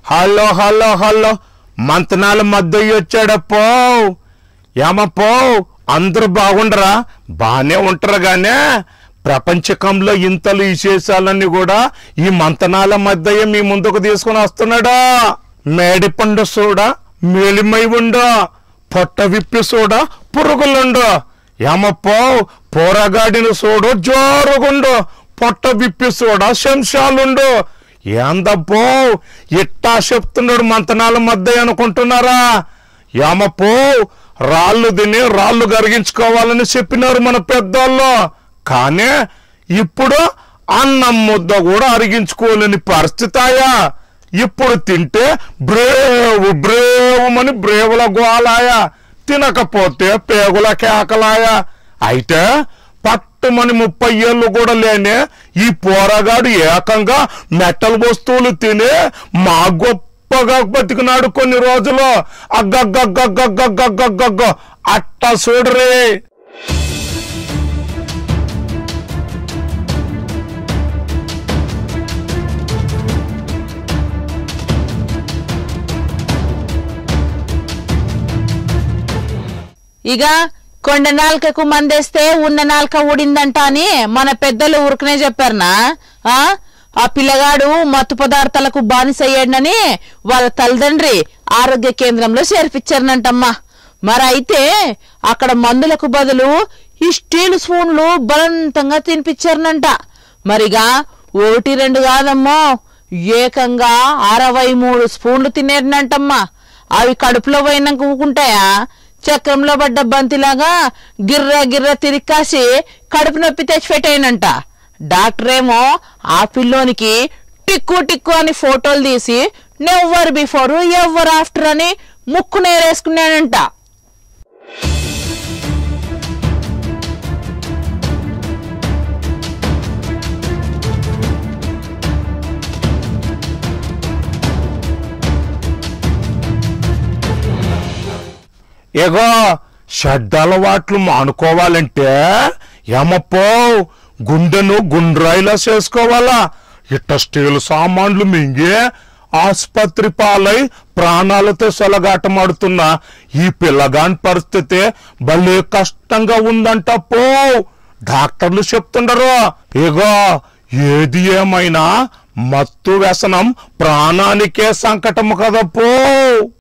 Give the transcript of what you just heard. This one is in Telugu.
హలో హలో హలో మంతనాల మధ్య వచ్చాడప్పో ఏమప్పో అందరూ బాగుండరా బానే ఉంటారు గానే ప్రపంచకంలో ఇంతలు విశేషాలన్నీ కూడా ఈ మంతనాల మధ్య మీ ముందుకు తీసుకుని వస్తున్నాడా మేడిపండు సూడ మేలిమై ఉండు పొట్ట విప్పి సూడ పురుగులుండు ఏమప్పో పోరగాడిని చూడు జోరుగుండు పొట్ట విప్పి చూడ శంశాలుండు ఏందప్పో ఇట్టా చెప్తున్నాడు మంతనాల మధ్య అనుకుంటున్నారా ఏమప్పో రాళ్ళు తిని రాళ్ళు గరిగించుకోవాలని చెప్పినారు మన పెద్దోళ్ళు కానీ ఇప్పుడు అన్నం ముద్ద కూడా అరిగించుకోలేని పరిస్థితాయా ఇప్పుడు తింటే బ్రేవు బ్రేవుమని బ్రేవుల గోలాయా తినకపోతే పేగుల కేకలాయా అయితే పట్టుమని ముప్పై ఏళ్ళు కూడా లేనే ఈ పోరగాడు ఏకంగా మెటల్ వస్తువులు తిని మా గొప్పగా బతికినాడు కొన్ని రోజులు అగ్గగ్గగ్గగ్గగ్గగ్గగ్గగ్గ అట్ట చూడరే ఇక కొండ నాల్కకు మందేస్తే ఉన్న నాల్క ఊడిందంట అని మన పెద్దలు ఊరికనే చెప్పారనా ఆ ఆ పిల్లగాడు మత్తు పదార్థాలకు బానిసయ్యాడని వాళ్ళ తల్లిదండ్రి ఆరోగ్య కేంద్రంలో చేర్పించారనంటమ్మా మరి అయితే అక్కడ మందులకు బదులు ఈ స్టీల్ స్పూన్లు బలవంతంగా తినిపించారనంట మరిగా ఒకటి రెండు కాదమ్మో ఏకంగా అరవై మూడు స్పూన్లు తినేరనంటమ్మా అవి కడుపులో పోయినాక ఊకుంటాయా చక్రంలో పడ్డ బంతిలాగా గిర్ర గిర్ర తిరికాసి కడుపు నొప్పి తెచ్చిపెట్టాయనంట డాక్టర్ ఏమో ఆ పిల్లోనికి టిక్కు టిక్కు అని ఫోటోలు తీసి నెవ్వరు బిఫోర్ ఎవ్వరు ఆఫ్టర్ అని ముక్కు నేరేసుకున్నాడంట ఏగో షడ్ అలవాట్లు మానుకోవాలంటే ఏమప్పో గుండెను గుండ్రాయిలా చేసుకోవాలా ఇట్ట స్టీల్ సామాన్లు మింగి ఆసుపత్రి పాలై ప్రాణాలతో సొలగాటమాడుతున్న ఈ పిల్లగాని పరిస్థితి భలే కష్టంగా ఉందంట పో డాక్టర్లు చెప్తుండరు ఇగో ఏది ఏమైనా మత్తు వ్యసనం ప్రాణానికే సంకటము కదా పో